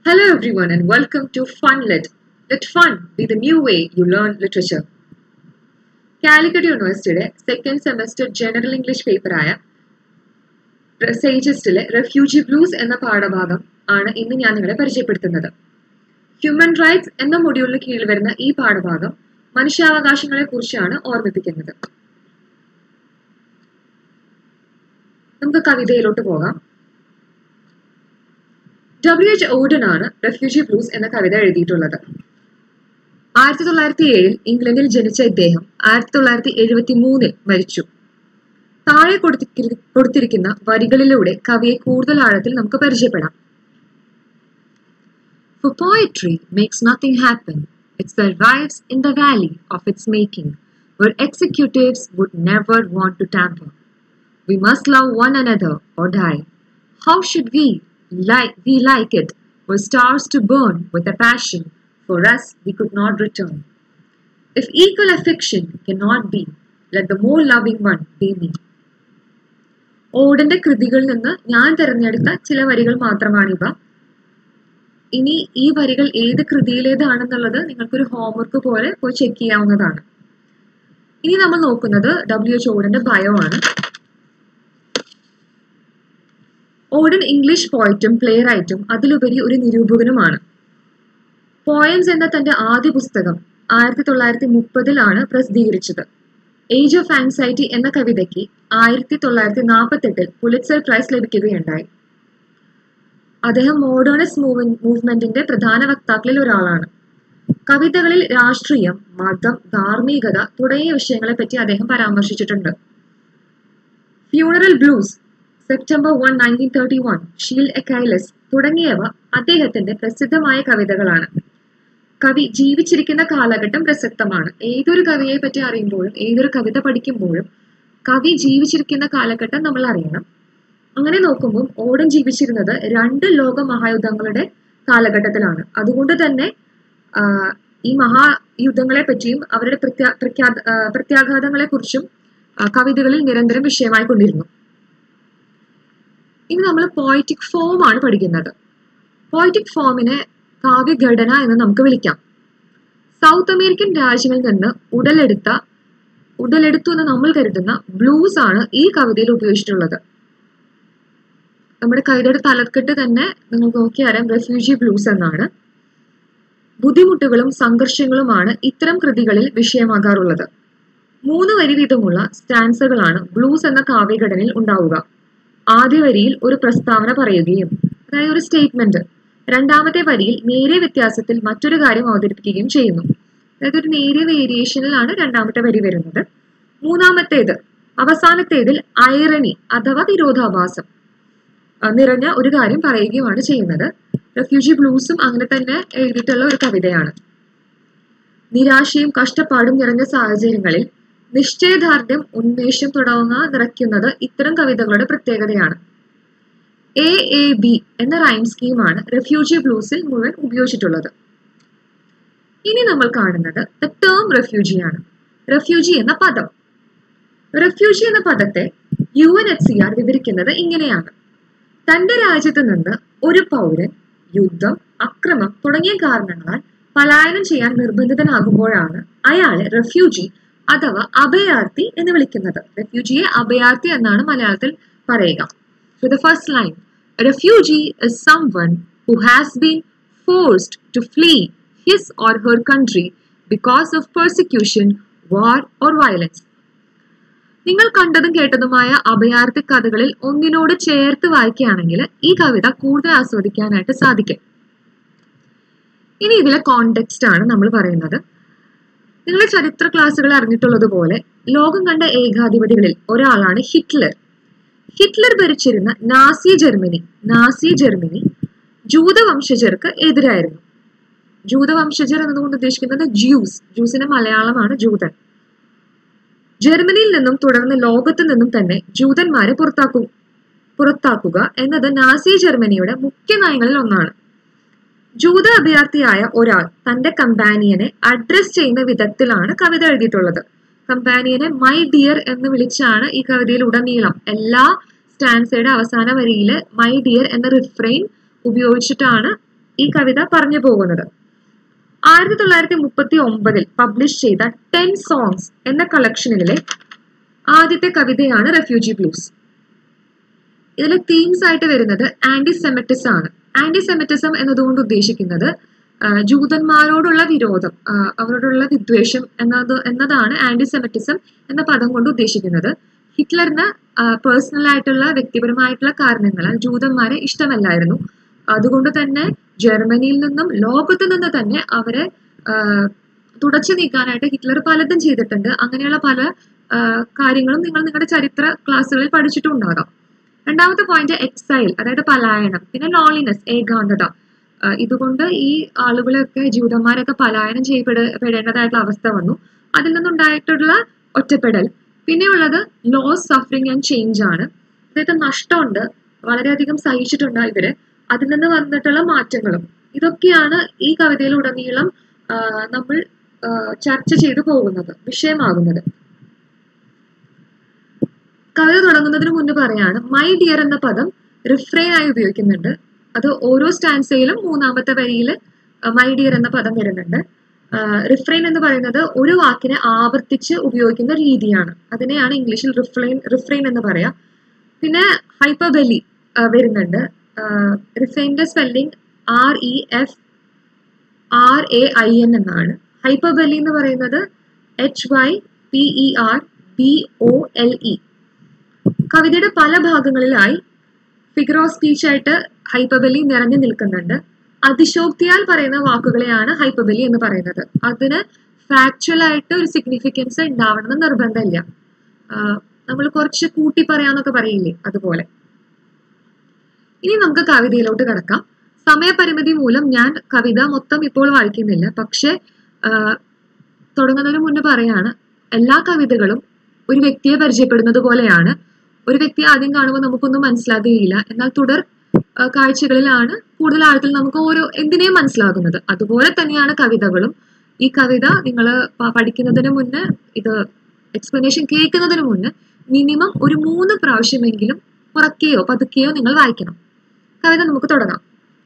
Hello everyone and welcome to FunLit. Let fun be the new way you learn literature. Calicut യൂണിവേഴ്സിറ്റിയുടെ second semester general English പേപ്പറായ സേജസ്റ്റിലെ refugee blues എന്ന പാഠഭാഗം ആണ് ഇന്ന് ഞാൻ നിങ്ങളെ പരിചയപ്പെടുത്തുന്നത് ഹ്യൂമൻ റൈറ്റ്സ് എന്ന മൊഡ്യൂളിന് കീഴിൽ വരുന്ന ഈ പാഠഭാഗം മനുഷ്യാവകാശങ്ങളെ കുറിച്ചാണ് ഓർമ്മിപ്പിക്കുന്നത് നമുക്ക് കവിതയിലോട്ട് പോകാം ഡബ്ല്യു എച്ച് ഓഡൻ ആണ് റെഫ്യൂജി ബ്ലൂസ് എന്ന കവിത എഴുതിയിട്ടുള്ളത് ആയിരത്തി തൊള്ളായിരത്തി ഏഴിൽ ഇംഗ്ലണ്ടിൽ ജനിച്ച ഇദ്ദേഹം ആയിരത്തി തൊള്ളായിരത്തി എഴുപത്തി മൂന്നിൽ മരിച്ചു താഴെ കൊടുത്തിരി- കൊടുത്തിരിക്കുന്ന വരികളിലൂടെ കവിയെ കൂടുതൽ ആഴത്തിൽ നമുക്ക് പരിചയപ്പെടാം For poetry makes nothing happen. It survives in the valley of its making, where executives would never want to tamper. We must love one another or die. How should we like we like it were stars to burn with a passion for us we could not return. If equal affection cannot be, let the more loving one be me. ഓടന്റെ കൃതികളിൽ നിന്ന് ഞാൻ തിരഞ്ഞെടുത്ത ചില വരികൾ മാത്രമാണിവ ഇനി ഈ വരികൾ ഏത് കൃതിയിലേതാണെന്നുള്ളത് നിങ്ങൾക്കൊരു ഹോംവർക്ക് പോലെ പോയി ചെക്ക് ചെയ്യാവുന്നതാണ് ഇനി നമ്മൾ നോക്കുന്നത് ഡബ്ല്യു എച്ച് ഓടന്റെ ബയോ ആണ് ഓഡൻ ഇംഗ്ലീഷ് പോയറ്റും പ്ലേ റൈറ്റും അതിലുപരി ഒരു നിരൂപകനുമാണ് പോയംസ് എന്ന തന്റെ ആദ്യ പുസ്തകം ആയിരത്തി തൊള്ളായിരത്തി മുപ്പതിലാണ് പ്രസിദ്ധീകരിച്ചത് ഏജ് ഓഫ് ആൻസൈറ്റി എന്ന കവിതയ്ക്ക് ആയിരത്തി തൊള്ളായിരത്തി നാൽപ്പത്തെട്ടിൽ പുലിറ്റ്സർ പ്രൈസ് ലഭിക്കുകയുണ്ടായി അദ്ദേഹം മോഡേണിസ് മൂവ്മെന്റിന്റെ പ്രധാന വക്താക്കളിൽ ഒരാളാണ് കവിതകളിൽ രാഷ്ട്രീയം മതം ധാർമ്മികത തുടങ്ങിയ വിഷയങ്ങളെ പറ്റി അദ്ദേഹം പരാമർശിച്ചിട്ടുണ്ട് funeral blues September one nineteen thirty one shield Achilles തുടങ്ങിയവ അദ്ദേഹത്തിന്റെ പ്രസിദ്ധമായ കവിതകളാണ് കവി ജീവിച്ചിരിക്കുന്ന കാലഘട്ടം പ്രസക്തമാണ് ഏതൊരു കവിയെ പറ്റി അറിയുമ്പോഴും ഏതൊരു കവിത പഠിക്കുമ്പോഴും കവി ജീവിച്ചിരിക്കുന്ന കാലഘട്ടം നമ്മൾ അറിയണം അങ്ങനെ നോക്കുമ്പോൾ ഓടൻ ജീവിച്ചിരുന്നത് രണ്ട് ലോക മഹായുദ്ധങ്ങളുടെ കാലഘട്ടത്തിലാണ് അതുകൊണ്ട് തന്നെ ആ, ഈ മഹായുദ്ധങ്ങളെ പറ്റിയും അവരുടെ പ്രത്യാ പ്രത്യാ ആ, പ്രത്യാഘാതങ്ങളെ കുറിച്ചും കവിതകളിൽ നിരന്തരം വിഷയമായി കൊണ്ടിരുന്നു ഇനി നമ്മൾ പോയറ്റിക് ഫോം ആണ് പഠിക്കുന്നത് പോയറ്റിക് ഫോമിനെ കാവ്യഘടന എന്ന് നമുക്ക് വിളിക്കാം സൗത്ത് അമേരിക്കൻ രാജ്യങ്ങളിൽ നിന്ന് ഉടലെടുത്ത ഉടലെടുത്തു എന്ന് നമ്മൾ കരുതുന്ന ബ്ലൂസ് ആണ് ഈ കവിതയിൽ ഉപയോഗിച്ചിട്ടുള്ളത് നമ്മുടെ കവിതയുടെ തലക്കെട്ട് തന്നെ നിങ്ങൾക്ക് നോക്കിയറിയാം റെഫ്യൂജി ബ്ലൂസ് എന്നാണ് ബുദ്ധിമുട്ടുകളും സംഘർഷങ്ങളുമാണ് ഇത്തരം കൃതികളിൽ വിഷയമാകാറുള്ളത് മൂന്ന് വരി വീതമുള്ള സ്റ്റാൻസകളാണ് ബ്ലൂസ് എന്ന കാവ്യഘടനയിൽ ഉണ്ടാവുക ആദ്യ വരിയിൽ ഒരു പ്രസ്താവന പറയുകയും അതായത് ഒരു സ്റ്റേറ്റ്മെന്റ് രണ്ടാമത്തെ വരിയിൽ നേരിയ വ്യത്യാസത്തിൽ മറ്റൊരു കാര്യം അവതരിപ്പിക്കുകയും ചെയ്യുന്നു അതായത് ഒരു നേരിയ വേരിയേഷനിലാണ് രണ്ടാമത്തെ വരി വരുന്നത് മൂന്നാമത്തേത് അവസാനത്തേതിൽ ഐറണി അഥവാ വിരോധാഭാസം ആ, നിറഞ്ഞ ഒരു കാര്യം പറയുകയുമാണ് ചെയ്യുന്നത് റെഫ്യൂജി ബ്ലൂസും അങ്ങനെ തന്നെ എഴുതിയിട്ടുള്ള ഒരു കവിതയാണ് നിരാശയും കഷ്ടപ്പാടും നിറഞ്ഞ സാഹചര്യങ്ങളിൽ നിശ്ചയദാർഢ്യം ഉന്മേഷം തുടങ്ങുക നിറയ്ക്കുന്നത് ഇത്തരം കവിതകളുടെ പ്രത്യേകതയാണ് എ എ ബി എന്ന റൈം സ്കീമാണ് റെഫ്യൂജി ബ്ലൂസിൽ മുഴുവൻ ഉപയോഗിച്ചിട്ടുള്ളത് ഇനി നമ്മൾ കാണുന്നത് ദ ടേം റെഫ്യൂജിയാണ് റെഫ്യൂജി എന്ന പദം റെഫ്യൂജി എന്ന പദത്തെ U N H C R വിവരിക്കുന്നത് ഇങ്ങനെയാണ് തന്റെ രാജ്യത്ത് നിന്ന് ഒരു പൗരൻ യുദ്ധം അക്രമം തുടങ്ങിയ കാരണങ്ങളാൽ പലായനം ചെയ്യാൻ നിർബന്ധിതനാകുമ്പോഴാണ് അയാളെ റെഫ്യൂജി അഥവാ അഭയാർത്ഥി എന്ന് വിളിക്കുന്നത് റെഫ്യൂജിയെ അഭയാർത്ഥി എന്നാണ് മലയാളത്തിൽ പറയുക So the first line, a refugee is someone who has been forced to flee his or her country because of persecution, war or violence. നിങ്ങൾ കണ്ടതും കേട്ടതുമായ അഭയാർത്ഥി കഥകളിൽ ഒന്നിനോട് ചേർത്ത് വായിക്കുകയാണെങ്കിൽ ഈ കവിത കൂടുതൽ ആസ്വദിക്കാനായിട്ട് സാധിക്കും ഇനി ഇതിലെ കോണ്ടെക്സ്റ്റ് ആണ് നമ്മൾ പറയുന്നത് നിങ്ങളുടെ ചരിത്ര ക്ലാസ്സുകൾ അറിഞ്ഞിട്ടുള്ളതുപോലെ ലോകം കണ്ട ഏകാധിപതികളിൽ ഒരാളാണ് ഹിറ്റ്ലർ ഹിറ്റ്ലർ ഭരിച്ചിരുന്ന നാസി ജർമ്മനി നാസി ജർമ്മനി ജൂതവംശജർക്ക് എതിരായിരുന്നു ജൂതവംശജർ എന്നതുകൊണ്ട് ഉദ്ദേശിക്കുന്നത് ജ്യൂസ് ജ്യൂസിന്റെ മലയാളമാണ് ജൂതൻ ജർമ്മനിയിൽ നിന്നും തുടർന്ന് ലോകത്തു നിന്നും തന്നെ ജൂതന്മാരെ പുറത്താക്കു പുറത്താക്കുക എന്നത് നാസി ജർമ്മനിയുടെ മുഖ്യ നയങ്ങളിൽ ഒന്നാണ് ജൂത അഭയാർത്ഥിയായ ഒരാൾ തന്റെ കമ്പാനിയനെ അഡ്രസ് ചെയ്യുന്ന വിധത്തിലാണ് കവിത എഴുതിയിട്ടുള്ളത് കമ്പാനിയനെ മൈ ഡിയർ എന്ന് വിളിച്ചാണ് ഈ കവിതയിൽ ഉടനീളം എല്ലാ സ്റ്റാൻസയുടെ അവസാന വരിയില് മൈ ഡിയർ എന്ന റിഫ്രെയിൻ ഉപയോഗിച്ചിട്ടാണ് ഈ കവിത പറഞ്ഞു പോകുന്നത് ആയിരത്തി തൊള്ളായിരത്തി മുപ്പത്തി ഒമ്പതിൽ പബ്ലിഷ് ചെയ്ത ടെൻ സോങ്സ് എന്ന കളക്ഷനിലെ ആദ്യത്തെ കവിതയാണ് റെഫ്യൂജി ബ്ലൂസ് ഇതിലെ തീംസ് ആയിട്ട് വരുന്നത് ആന്റി സെമറ്റിസം ആണ് ആന്റി സെമറ്റിസം എന്നതുകൊണ്ട് ഉദ്ദേശിക്കുന്നത് ആ, ജൂതന്മാരോടുള്ള വിരോധം ആ, അവരോടുള്ള വിദ്വേഷം എന്നത് എന്നതാണ് ആന്റി സെമറ്റിസം എന്ന പദം കൊണ്ട് ഉദ്ദേശിക്കുന്നത് ഹിറ്റ്ലറിന് പേഴ്സണൽ ആയിട്ടുള്ള വ്യക്തിപരമായിട്ടുള്ള കാരണങ്ങളാൽ ജൂതന്മാരെ ഇഷ്ടമല്ലായിരുന്നു അതുകൊണ്ട് തന്നെ ജർമ്മനിയിൽ നിന്നും ലോകത്തു നിന്ന് തന്നെ അവരെ ആ, തുടച്ചു നീക്കാനായിട്ട് ഹിറ്റ്ലർ പലതും ചെയ്തിട്ടുണ്ട് അങ്ങനെയുള്ള പല ആ, കാര്യങ്ങളും നിങ്ങൾ നിങ്ങളുടെ ചരിത്ര ക്ലാസ്സുകളിൽ പഠിച്ചിട്ടുണ്ടാകാം രണ്ടാമത്തെ പോയിന്റ് എക്സൈൽ അതായത് പലായനം പിന്നെ ലോൺലിനെസ് ഏകാന്തത ആ, ഇതുകൊണ്ട് ഈ ആളുകളൊക്കെ ജൂതന്മാരൊക്കെ പലായനം ചെയ്യപ്പെടേണ്ടതായിട്ടുള്ള അവസ്ഥ വന്നു അതിൽ നിന്നുണ്ടായിട്ടുള്ള ഒറ്റപ്പെടൽ പിന്നെയുള്ളത് ലോസ് സഫറിങ് ആൻഡ് ചേഞ്ച് ആണ് അതായത് നഷ്ടമുണ്ട് വളരെയധികം സഹിച്ചിട്ടുണ്ട് ഇവര് അതിൽ നിന്ന് വന്നിട്ടുള്ള മാറ്റങ്ങളും ഇതൊക്കെയാണ് ഈ കവിതയിലുടനീളം ആ, നമ്മൾ ആ, ചർച്ച ചെയ്തു പോകുന്നത് വിഷയമാകുന്നത് കവിത തുടങ്ങുന്നതിന് മുന്നേ പറയാണ് മൈ ഡിയർ എന്ന പദം റിഫ്രെയിൻ ആയി ഉപയോഗിക്കുന്നുണ്ട് അത് ഓരോ സ്റ്റാൻസയിലും മൂന്നാമത്തെ വരിയിൽ മൈ ഡിയർ എന്ന പദം വരുന്നുണ്ട് റിഫ്രെയിൻ എന്ന് പറയുന്നത് ഒരു വാക്കിനെ ആവർത്തിച്ച് ഉപയോഗിക്കുന്ന രീതിയാണ് അതിനെയാണ് ഇംഗ്ലീഷിൽ റിഫ്രെയിൻ റിഫ്രെയിൻ എന്ന് പറയാം പിന്നെ ഹൈപ്പർബെലി വരുന്നുണ്ട് റിഫ്രെയിൻ്റെ spelling R E F R A I N എന്നാണ് ഹൈപ്പർബെലി എന്ന് പറയുന്നത് H Y P E R B O L E കവിതയുടെ പല ഭാഗങ്ങളിലായി ഫിഗർ ഓഫ് സ്പീച്ച് ആയിട്ട് ഹൈപ്പബലി നിറഞ്ഞു നിൽക്കുന്നുണ്ട് അതിശോക്തിയാൽ പറയുന്ന വാക്കുകളെയാണ് ഹൈപ്പബലി എന്ന് പറയുന്നത് അതിന് ഫാക്ച്വൽ ആയിട്ട് ഒരു സിഗ്നിഫിക്കൻസ് ഉണ്ടാവണമെന്ന് നിർബന്ധമില്ല നമ്മൾ കുറച്ച് കൂട്ടി പറയാന്നൊക്കെ പറയില്ലേ അതുപോലെ ഇനി നമുക്ക് കവിതയിലോട്ട് കിടക്കാം സമയപരിമിതി മൂലം ഞാൻ കവിത മൊത്തം ഇപ്പോൾ വായിക്കുന്നില്ല പക്ഷെ ആഹ് തുടങ്ങുന്നതിന് മുന്നേ പറയാണ് എല്ലാ കവിതകളും ഒരു വ്യക്തിയെ പരിചയപ്പെടുന്നത് പോലെയാണ് ഒരു വ്യക്തിയെ ആദ്യം കാണുമ്പോൾ നമുക്കൊന്നും മനസ്സിലാകുകയില്ല എന്നാൽ തുടർ ആ, കാഴ്ചകളിലാണ് കൂടുതൽ ആഴത്തിൽ നമുക്ക് ഓരോ എന്തിനേയും മനസ്സിലാകുന്നത് അതുപോലെ തന്നെയാണ് കവിതകളും ഈ കവിത നിങ്ങൾ പഠിക്കുന്നതിന് മുന്നേ ഇത് എക്സ്പ്ലനേഷൻ കേൾക്കുന്നതിന് മുന്നേ മിനിമം ഒരു മൂന്ന് പ്രാവശ്യമെങ്കിലും ഉറക്കെയോ പതുക്കെയോ നിങ്ങൾ വായിക്കണം കവിത നമുക്ക് തുടങ്ങാം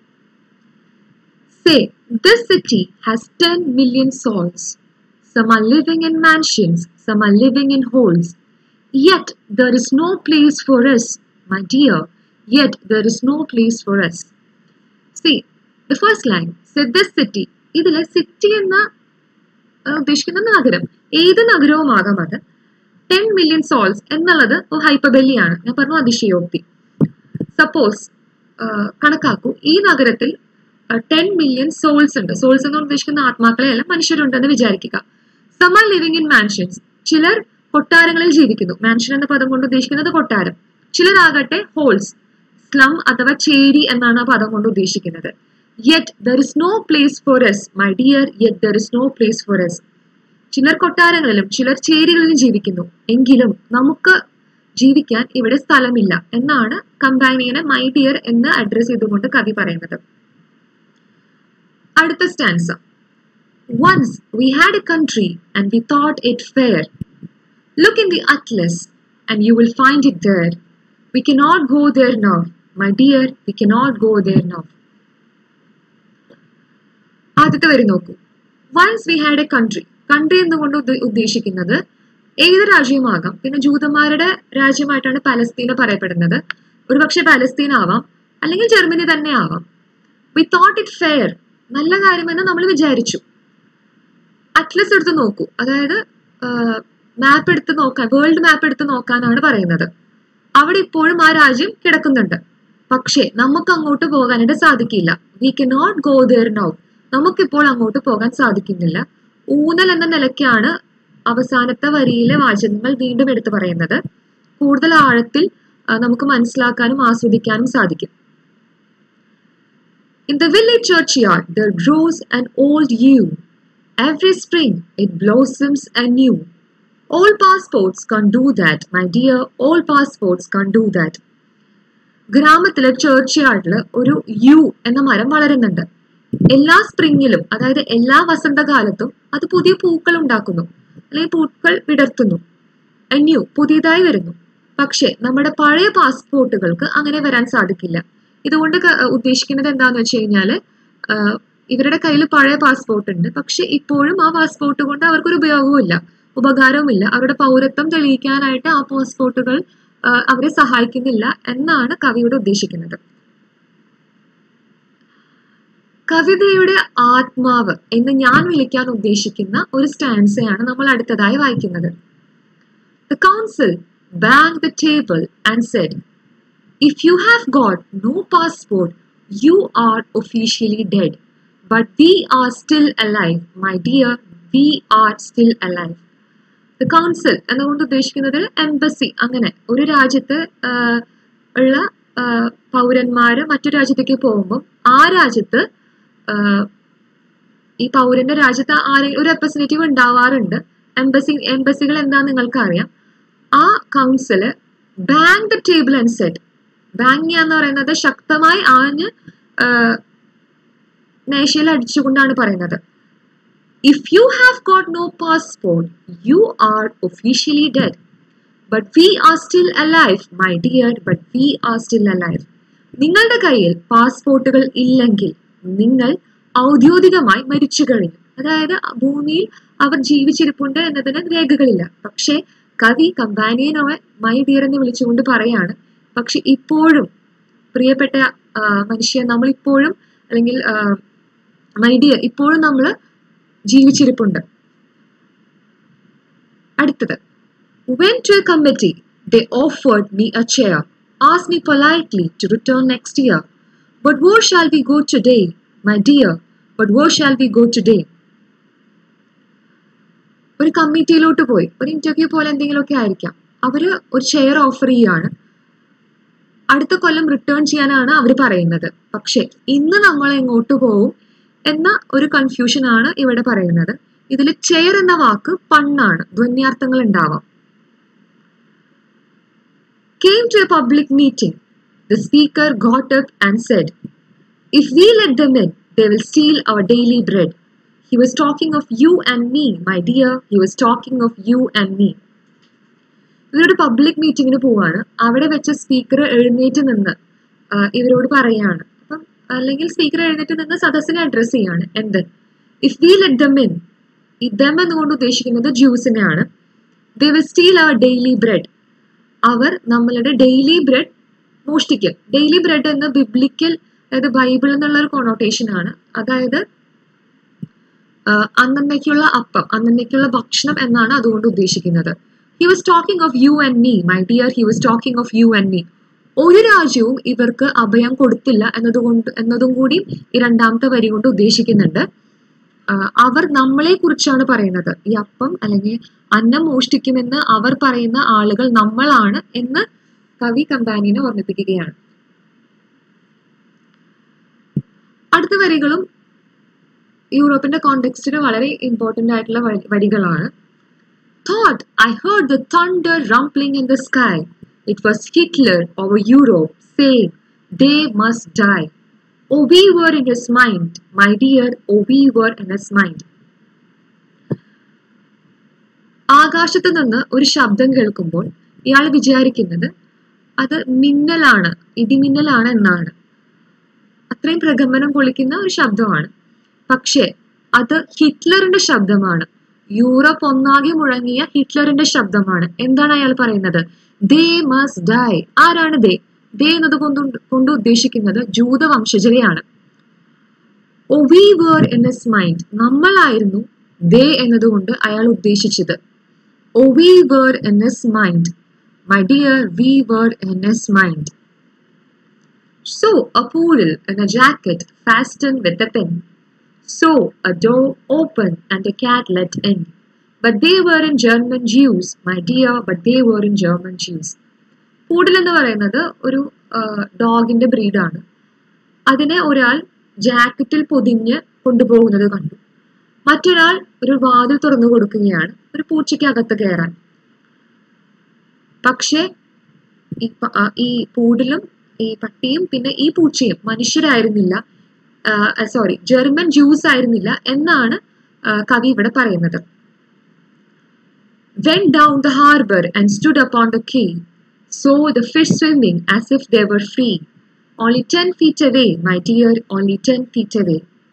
Say, this city has 10 million souls. Some are living in mansions, some are living in holes. Yet there is no place for us, my dear. Yet there is no place for us. See, the first line said this city. ഇതിലെ city എന്ന ആ, ഉദ്ദേശിക്കുന്ന നഗരം ഏത് നഗരവുമാകാം അത് ten million souls എന്നുള്ളത് ഹൈപ്പബെല്ലിയാണ് ഞാൻ പറഞ്ഞു അതിശയോക്തി സപ്പോസ് കണക്കാക്കൂ ഈ നഗരത്തിൽ ടെൻ മില്യൺ സോൾസ് ഉണ്ട് സോൾസ് എന്ന് ഉദ്ദേശിക്കുന്ന ആത്മാക്കളെ അല്ല മനുഷ്യരുണ്ടെന്ന് വിചാരിക്കുക സമ ലിവിങ് ഇൻ മാൻഷൻസ് ചിലർ കൊട്ടാരങ്ങളിൽ ജീവിക്കുന്നു മാൻഷൻ എന്ന പദം കൊണ്ട് ഉദ്ദേശിക്കുന്നത് കൊട്ടാരം ചിലരാകട്ടെ ഹോൾസ് സ്ലം അഥവാ ചേരി എന്നാണ് ആ പദം കൊണ്ട് ഉദ്ദേശിക്കുന്നത് yet there is no place for us my dear yet there is no place for us ചിലർ കൊട്ടാരങ്ങളിലും ചിലർ ചേരികളിലും ജീവിക്കുന്നു എങ്കിലും നമുക്ക് ജീവിക്കാൻ ഇവിടെ സ്ഥലമില്ല എന്നാണ് കമ്പാനിയനെ മൈ ഡിയർ എന്ന് അഡ്രസ് ചെയ്തുകൊണ്ട് കവി പറയുന്നത് അടുത്ത stanza Once we had a country and we thought it fair. Look in the atlas and you will find it there. We cannot go there now. My dear, we cannot go there now. ആദ്യത്തെ വരി നോക്കൂ once we had a country country എന്നുകൊണ്ട് ഉദ്ദ- ഉദ്ദേശിക്കുന്നത് ഏത് രാജ്യമാകാം പിന്നെ ജൂതന്മാരുടെ രാജ്യമായിട്ടാണ് പലസ്തീന പറയപ്പെടുന്നത് ഒരുപക്ഷെ പലസ്തീൻ ആവാം അല്ലെങ്കിൽ ജർമ്മനി തന്നെ ആവാം വി തോട്ട് ഇറ്റ് ഫെയർ നല്ല കാര്യമെന്ന് നമ്മൾ വിചാരിച്ചു അറ്റ്ലസ് എടുത്ത് നോക്കൂ അതായത് മാപ്പ് എടുത്ത് നോക്കാൻ വേൾഡ് മാപ്പ് എടുത്ത് നോക്കാനാണ് പറയുന്നത് അവിടെ ഇപ്പോഴും ആ രാജ്യം കിടക്കുന്നുണ്ട് പക്ഷേ നമുക്ക് അങ്ങോട്ട് പോകാനായിട്ട് സാധിക്കില്ല we can not go there now നമുക്കിപ്പോൾ അങ്ങോട്ട് പോകാൻ സാധിക്കുന്നില്ല ഊന്നൽ എന്ന നിലയ്ക്കാണ് അവസാനത്തെ വരിയിലെ വാചകങ്ങൾ വീണ്ടും എടുത്ു പറയുന്നത് കൂടുതൽ ആഴത്തിൽ ആ, നമുക്ക് മനസ്സിലാക്കാനും ആസ്വദിക്കാനും സാധിക്കും In the village churchyard there grows an old yew. Every spring it blossoms anew. All passports can't do that, my dear. All passports can't do that. ഗ്രാമത്തിലെ ചേർച്ച് യാർഡിൽ ഒരു യു എന്ന മരം വളരുന്നുണ്ട് എല്ലാ സ്പ്രിങ്ങിലും അതായത് എല്ലാ വസന്തകാലത്തും അത് പുതിയ പൂക്കൾ ഉണ്ടാക്കുന്നു അല്ലെങ്കിൽ പൂക്കൾ വിടർത്തുന്നു ന്യൂ പുതിയതായി വരുന്നു പക്ഷേ നമ്മുടെ പഴയ പാസ്പോർട്ടുകൾക്ക് അങ്ങനെ വരാൻ സാധിക്കില്ല ഇതുകൊണ്ട് ക- ഉദ്ദേശിക്കുന്നത് എന്താന്ന് വെച്ച് കഴിഞ്ഞാല് ആഹ് ഇവരുടെ കയ്യിൽ പഴയ പാസ്പോർട്ട് ഉണ്ട് പക്ഷെ ഇപ്പോഴും ആ പാസ്പോർട്ട് കൊണ്ട് അവർക്കൊരു ഉപയോഗവുമില്ല ഉപകാരവുമില്ല അവരുടെ പൗരത്വം തെളിയിക്കാനായിട്ട് ആ പാസ്പോർട്ടുകൾ ആഹ് അവരെ സഹായിക്കുന്നില്ല എന്നാണ് കവിയുടെ ഉദ്ദേശിക്കുന്നത് കവിതയുടെ ആത്മാവ് എന്ന് ഞാൻ വിളിക്കാൻ ഉദ്ദേശിക്കുന്ന ഒരു സ്റ്റാൻസയാണ് നമ്മൾ അടുത്തതായി വായിക്കുന്നത് The council banged the table and said, If you have got no passport, you are officially dead. But we are still alive, my dear, we are still alive. The council എന്നുകൊണ്ട് ഉദ്ദേശിക്കുന്നത് എംബസി അങ്ങനെ ഒരു രാജ്യത്ത് ആഹ്, ഉള്ള ആഹ്, പൗരന്മാര് മറ്റു രാജ്യത്തേക്ക് പോകുമ്പോൾ ആ രാജ്യത്ത് ആഹ്, ഈ പൗരന്റെ രാജ്യത്ത് ആരെ ഒരു റെപ്രസെന്റേറ്റീവ് ഉണ്ടാവാറുണ്ട് എംബസി എംബസികൾ എന്താന്ന് നിങ്ങൾക്ക് അറിയാം ആ council banged the table and said bang എന്ന് പറയുന്നത് ശക്തമായി ആഞ്ഞ് ആഹ്, മേശയിൽ അടിച്ചുകൊണ്ടാണ് പറയുന്നത് if you have got no passport you are officially dead but we are still alive my dear but we are still alive നിങ്ങളുടെ കയ്യിൽ പാസ്പോർട്ടുകൾ ഇല്ലെങ്കിൽ നിങ്ങൾ ഔദ്യോഗികമായി മരിച്ചു കഴിഞ്ഞു അതായത് ഭൂമിയിൽ അവർ ജീവിച്ചിരിപ്പുണ്ട് എന്നതിന് രേഖകളില്ല പക്ഷേ കവി കമ്പാനിയനോയെ മൈ ഡിയർ എന്ന് വിളിച്ചുകൊണ്ട് പറയാണ് പക്ഷെ ഇപ്പോഴും പ്രിയപ്പെട്ട ആ, മനുഷ്യൻ നമ്മൾ ഇപ്പോഴും അല്ലെങ്കിൽ മൈ ഡിയർ ഇപ്പോഴും നമ്മൾ ജീവിച്ചിരിപ്പുണ്ട് അടുത്തത് Went to a committee. They offered me a chair, asked me politely to return next year. But where shall we go today, my dear? But where shall we go today? ഒരു കമ്മിറ്റിയിലോട്ട് പോയി ഒരു interview പോലെ എന്തെങ്കിലുമൊക്കെ ആയിരിക്കാം അവര് ഒരു chair offer ചെയ്യാണ് അടുത്ത കൊല്ലം റിട്ടേൺ ചെയ്യാനാണ് അവർ പറയുന്നത് പക്ഷെ ഇന്ന് നമ്മൾ എങ്ങോട്ട് പോകും എന്ന ഒരു കൺഫ്യൂഷൻ ആണ് ഇവിടെ പറയുന്നത് ഇതിൽ ചെയർ എന്ന വാക്ക് പണ്ണാണ് ധ്വന്യാർത്ഥങ്ങൾ ഉണ്ടാവാം came to a public meeting. The speaker got up and said, If we let them in, they will steal our daily bread. He was talking of you and me, my dear. He was talking of you and me. ഇവരൊരു public മീറ്റിങ്ങിന് പോവാണ് അവിടെ വെച്ച് speaker എഴുന്നേറ്റ് നിന്ന് ആ, ഇവരോട് പറയാണ് അപ്പം അല്ലെങ്കിൽ സ്പീക്കർ എഴുന്നേറ്റ് നിന്ന് സദസ്സിനെ അഡ്രസ് ചെയ്യാണ് എന്ത് if we let them in ഈ ദം എന്നുകൊണ്ട് ഉദ്ദേശിക്കുന്നത് ജ്യൂസിനെയാണ് they will steal our daily bread അവർ നമ്മളുടെ ഡെയിലി ബ്രെഡ് മോഷ്ടിക്കും ഡെയിലി ബ്രെഡ് എന്ന ബിബ്ലിക്കൽ അതായത് ബൈബിൾ എന്നുള്ള ഒരു കൊണോട്ടേഷൻ ആണ് അതായത് ആഹ് അന്നന്നേക്കുള്ള അപ്പം അന്നന്നേക്കുള്ള ഭക്ഷണം എന്നാണ് അതുകൊണ്ട് ഉദ്ദേശിക്കുന്നത് he was talking of you and me my dear he was talking of you and me ഒരു രാജ്യവും ഇവർക്ക് അഭയം കൊടുത്തില്ല എന്നതുകൊണ്ട് എന്നതും കൂടി ഈ രണ്ടാമത്തെ വരി കൊണ്ട് ഉദ്ദേശിക്കുന്നുണ്ട് ആഹ് അവർ നമ്മളെ കുറിച്ചാണ് പറയുന്നത് ഈ അപ്പം അല്ലെങ്കിൽ അന്നം മോഷ്ടിക്കുമെന്ന് അവർ പറയുന്ന ആളുകൾ നമ്മളാണ് എന്ന് കവി കമ്പാനിനെ ഓർമ്മിപ്പിക്കുകയാണ് അടുത്ത വരികളും യൂറോപ്പിന്റെ കോണ്ടെക്സ്റ്റിന് വളരെ ഇമ്പോർട്ടന്റ് ആയിട്ടുള്ള വരി- വരികളാണ് Thought I heard the thunder rumbling in the sky. It was Hitler over Europe saying they must die. Oh, we were in his mind, my dear, oh, we were in his mind. ആകാശത്ത് നിന്ന് ഒരു ശബ്ദം കേൾക്കുമ്പോൾ ഇയാൾ വിചാരിക്കുന്നത് അത് മിന്നലാണ് ഇടിമിന്നലാണ് എന്നാണ് അത്രയും പ്രകമ്പനം കൊള്ളിക്കുന്ന ഒരു ശബ്ദമാണ് പക്ഷേ അത് ഹിറ്റ്ലറിന്റെ ശബ്ദമാണ് യൂറോപ്പ് ഒന്നാകെ മുഴങ്ങിയ ഹിറ്റ്ലറിന്റെ ശബ്ദമാണ് എന്താണ് അയാൾ പറയുന്നത് ദേ മസ് ഡൈ ആരാണ് ദേ ദേ എന്നത് കൊണ്ട് കൊണ്ട് ഉദ്ദേശിക്കുന്നത് ജൂതവംശജരെയാണ് O we were in his mind നമ്മളായിരുന്നു ദേ എന്നതുകൊണ്ട് അയാൾ ഉദ്ദേശിച്ചത് O we were in his mind my dear we were in his mind So, a poodle in a jacket fastened with a pin. So, a door opened and a cat let in. But they were in German Jews, my dear, but they were in German Jews. Poodle എന്ന് പറയുന്നത് ഒരു ഡോഗിന്റെ ബ്രീഡാണ് അതിനെ ഒരാൾ ജാക്കറ്റിൽ പൊതിഞ്ഞ് കൊണ്ടുപോകുന്നത് കണ്ടു മറ്റൊരാൾ ഒരു വാതിൽ തുറന്നു കൊടുക്കുകയാണ് ഒരു പൂച്ചയ്ക്ക് അകത്ത് കയറാൻ പക്ഷേ ഈ പ- ആ, ഈ പൂഡിലും ഈ പട്ടിയും പിന്നെ ഈ പൂച്ചയും മനുഷ്യരായിരുന്നില്ല സോറി ജർമ്മൻ ജ്യൂസ് ആയിരുന്നില്ല എന്നാണ് ആ, കവി ഇവിടെ പറയുന്നത് went down the harbor and stood upon the quay, saw the fish swimming as if they were free. Only ten feet away, my dear, only ten feet away.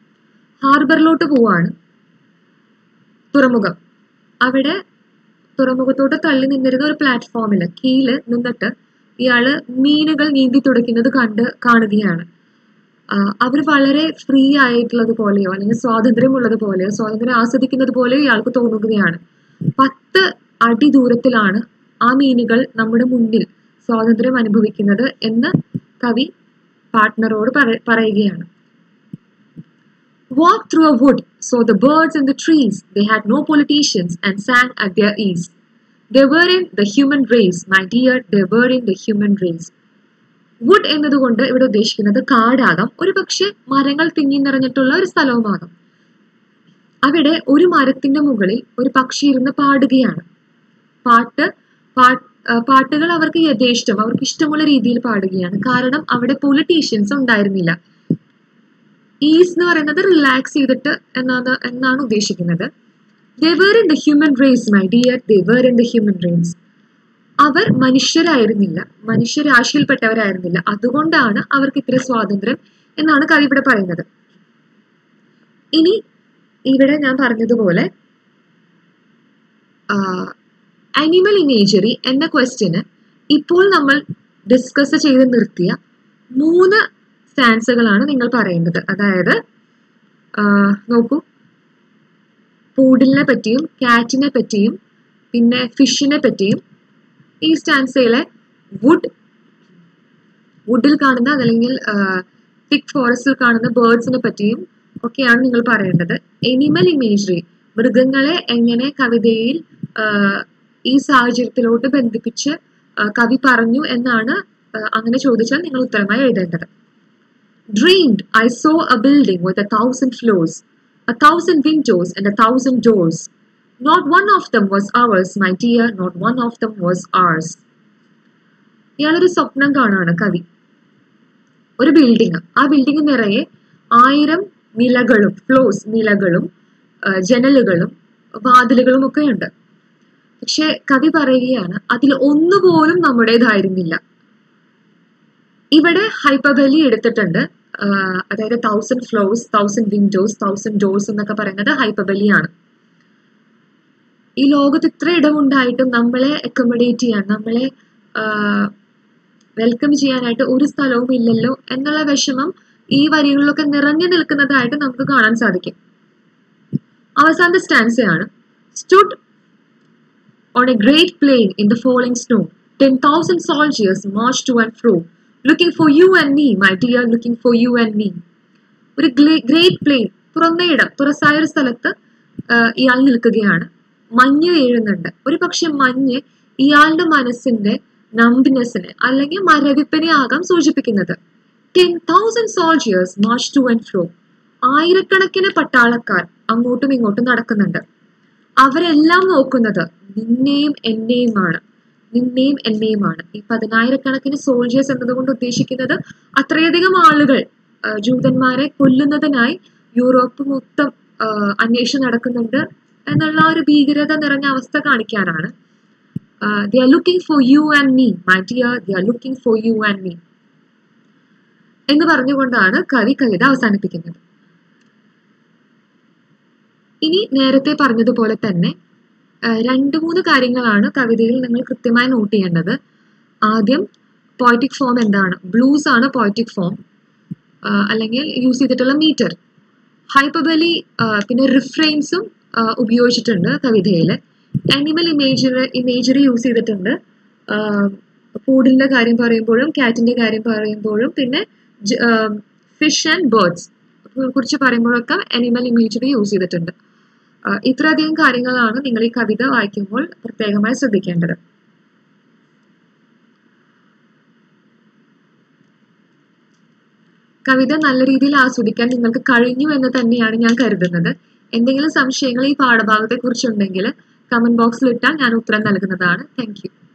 ഹാർബറിലോട്ട് പോവാണ് തുറമുഖം അവിടെ തുറമുഖത്തോട്ട് തള്ളി നിന്നിരുന്ന ഒരു പ്ലാറ്റ്ഫോമിൽ കീഴില് നിന്നിട്ട് ഇയാള് മീനുകൾ നീന്തി തുടയ്ക്കുന്നത് കണ്ട് കാണുകയാണ് അവർ വളരെ ഫ്രീ ആയിട്ടുള്ളത് പോലെയോ അല്ലെങ്കിൽ സ്വാതന്ത്ര്യമുള്ളത് പോലെയോ സ്വാതന്ത്ര്യം ആസ്വദിക്കുന്നത് പോലെയോ ഇയാൾക്ക് തോന്നുകയാണ് പത്ത് അടി ദൂരത്തിലാണ് ആ മീനുകൾ നമ്മുടെ മുന്നിൽ സ്വാതന്ത്ര്യം അനുഭവിക്കുന്നത് എന്ന് കവി പാർട്ട്ണറോട് പറയുകയാണ് Walked through a wood, saw the birds and the trees. They had no politicians and sang at their ease. They were in the human race, my dear, they were in the human race. Wood എന്നതുകൊണ്ട് ഇവിടെ ഉദ്ദേശിക്കുന്നത് കാടാകാം ഒരു പക്ഷെ മരങ്ങൾ തിങ്ങി നിറഞ്ഞിട്ടുള്ള ഒരു സ്ഥലവുമാകാം അവിടെ ഒരു മരത്തിന്റെ മുകളിൽ ഒരു പക്ഷി ഇരുന്ന് പാടുകയാണ് പാട്ട് പാട്ടുകൾ അവർക്ക് യഥേഷ്ടം അവർക്ക് ഇഷ്ടമുള്ള രീതിയിൽ പാടുകയാണ് കാരണം അവിടെ പൊളിറ്റീഷ്യൻസ് ഉണ്ടായിരുന്നില്ല ഈസ് എന്ന് പറയുന്നത് റിലാക്സ് ചെയ്തിട്ട് എന്നാണ് എന്നാണ് ഉദ്ദേശിക്കുന്നത് they were in the human race my dear they were in the human race അവർ മനുഷ്യരായിരുന്നില്ല മനുഷ്യരാശിയിൽപ്പെട്ടവരായിരുന്നില്ല അതുകൊണ്ടാണ് അവർക്ക് ഇത്ര സ്വാതന്ത്ര്യം എന്നാണ് കവി ഇവിടെ പറയുന്നത് ഇനി ഇവിടെ ഞാൻ പറഞ്ഞതുപോലെ അനിമൽ ഇമേജറി എന്ന ക്വസ്റ്റ്യന് ഇപ്പോൾ നമ്മൾ ഡിസ്കസ് ചെയ്ത് നിർത്തിയ മൂന്ന് സ്റ്റാൻസുകളാണ് നിങ്ങൾ പറയേണ്ടത് അതായത് നോക്കൂ പൂഡിലിനെ പറ്റിയും കാറ്റിനെ പറ്റിയും പിന്നെ ഫിഷിനെ പറ്റിയും ഈ സ്റ്റാൻസയിലെ വുഡ് വുഡിൽ കാണുന്ന അല്ലെങ്കിൽ തിക് ഫോറസ്റ്റിൽ കാണുന്ന ബേർഡ്സിനെ പറ്റിയും ഒക്കെയാണ് നിങ്ങൾ പറയേണ്ടത് എനിമൽ ഇമേജറി മൃഗങ്ങളെ എങ്ങനെ കവിതയിൽ ഈ സാഹചര്യത്തിലോട്ട് ബന്ധിപ്പിച്ച് കവി പറഞ്ഞു എന്നാണ് അങ്ങനെ ചോദിച്ചാൽ നിങ്ങൾ ഉത്തരമായി എഴുതേണ്ടത് Dreamed I saw a building with a thousand floors, a thousand windows and a thousand doors. Not one of them was ours, my dear, not one of them was ours. ഇയാളൊരു സ്വപ്നം കാണാണ് കവി ഒരു ബിൽഡിംഗ് ആ building നിറയെ ആയിരം നിലകളും flows നിലകളും ജനലുകളും വാതിലുകളും ഒക്കെ ഉണ്ട് പക്ഷെ കവി പറയുകയാണ് അതിൽ ഒന്നുപോലും നമ്മുടേതായിരുന്നില്ല ഇവിടെ ഹൈപ്പബലി എടുത്തിട്ടുണ്ട് അതായത് thousand floors thousand windows thousand doors എന്നൊക്കെ പറയുന്നത് ഹൈപ്പബലിയാണ് ഈ ലോകത്ത് ഇത്ര ഇടമുണ്ടായിട്ടും നമ്മളെ അക്കോമഡേറ്റ് ചെയ്യാൻ നമ്മളെ വെൽക്കം ചെയ്യാനായിട്ട് ഒരു സ്ഥലവും ഇല്ലല്ലോ എന്നുള്ള വിഷമം ഈ വരികളിലൊക്കെ നിറഞ്ഞു നിൽക്കുന്നതായിട്ട് നമുക്ക് കാണാൻ സാധിക്കും അവസാനത്തെ സ്റ്റാൻസയാണ് stood on a great plain in the falling snow ten thousand soldiers march to and fro looking for you and me my dear looking for you and me ഒരു ഗ്രേറ്റ് പ്ലെയിൻ തുറന്ന ഇടം തുറസായ ഒരു സ്ഥലത്ത് ഇയാൾ നിൽക്കുകയാണ് മഞ്ഞ് വീഴുന്നുണ്ട് ഒരു പക്ഷെ മഞ്ഞ് ഇയാളുടെ മനസ്സിന്റെ നമ്പിനെസ്സിനെ അല്ലെങ്കിൽ മരവിപ്പിനെ ആകാം സൂചിപ്പിക്കുന്നത് ten thousand soldiers march to and fro ആയിരക്കണക്കിന് പട്ടാളക്കാർ അങ്ങോട്ടും ഇങ്ങോട്ടും നടക്കുന്നുണ്ട് അവരെല്ലാം നോക്കുന്നത് നിന്നെയും എന്നെയുമാണ് നിന്നെയും എന്നെയുമാണ് ഈ പതിനായിരക്കണക്കിന് സോൾജിയേഴ്സ് എന്നതുകൊണ്ട് ഉദ്ദേശിക്കുന്നത് അത്രയധികം ആളുകൾ ജൂതന്മാരെ കൊല്ലുന്നതിനായി യൂറോപ്പ് മൊത്തം അന്വേഷണം നടക്കുന്നുണ്ട് എന്നുള്ള ഒരു ഭീകരത നിറഞ്ഞ അവസ്ഥ കാണിക്കാനാണ് they are looking for you and me my dear they are looking for you and me എന്ന് പറഞ്ഞുകൊണ്ടാണ് കവി കവിത അവസാനിപ്പിക്കുന്നത് ഇനി നേരത്തെ പറഞ്ഞതുപോലെ തന്നെ രണ്ട് മൂന്ന് കാര്യങ്ങളാണ് കവിതയിൽ നിങ്ങൾ കൃത്യമായി നോട്ട് ചെയ്യേണ്ടത് ആദ്യം പോയറ്റിക് ഫോം എന്താണ് ബ്ലൂസ് ആണ് പോയറ്റിക് ഫോം അല്ലെങ്കിൽ യൂസ് ചെയ്തിട്ടുള്ള മീറ്റർ ഹൈപ്പബലി പിന്നെ റിഫ്രെയിൻസും ഉപയോഗിച്ചിട്ടുണ്ട് കവിതയിൽ അനിമൽ ഇമേജറി ഇമേജറി യൂസ് ചെയ്തിട്ടുണ്ട് ഫൂഡിന്റെ കാര്യം പറയുമ്പോഴും കാറ്റിന്റെ കാര്യം പറയുമ്പോഴും പിന്നെ ഫിഷ് ആൻഡ് ബേർഡ്സ് കുറിച്ച് പറയുമ്പോഴൊക്കെ അനിമൽ ഇമേജറി യൂസ് ചെയ്തിട്ടുണ്ട് ഇത്രയധികം കാര്യങ്ങളാണ് നിങ്ങൾ ഈ കവിത വായിക്കുമ്പോൾ പ്രത്യേകമായി ശ്രദ്ധിക്കേണ്ടത് കവിത നല്ല രീതിയിൽ ആസ്വദിക്കാൻ നിങ്ങൾക്ക് കഴിഞ്ഞു എന്ന് തന്നെയാണ് ഞാൻ കരുതുന്നത് എന്തെങ്കിലും സംശയങ്ങൾ ഈ പാഠഭാഗത്തെ കുറിച്ചുണ്ടെങ്കിൽ കമന്റ് ബോക്സിൽ ഇട്ടാൽ ഞാൻ ഉത്തരം നൽകുന്നതാണ് താങ്ക്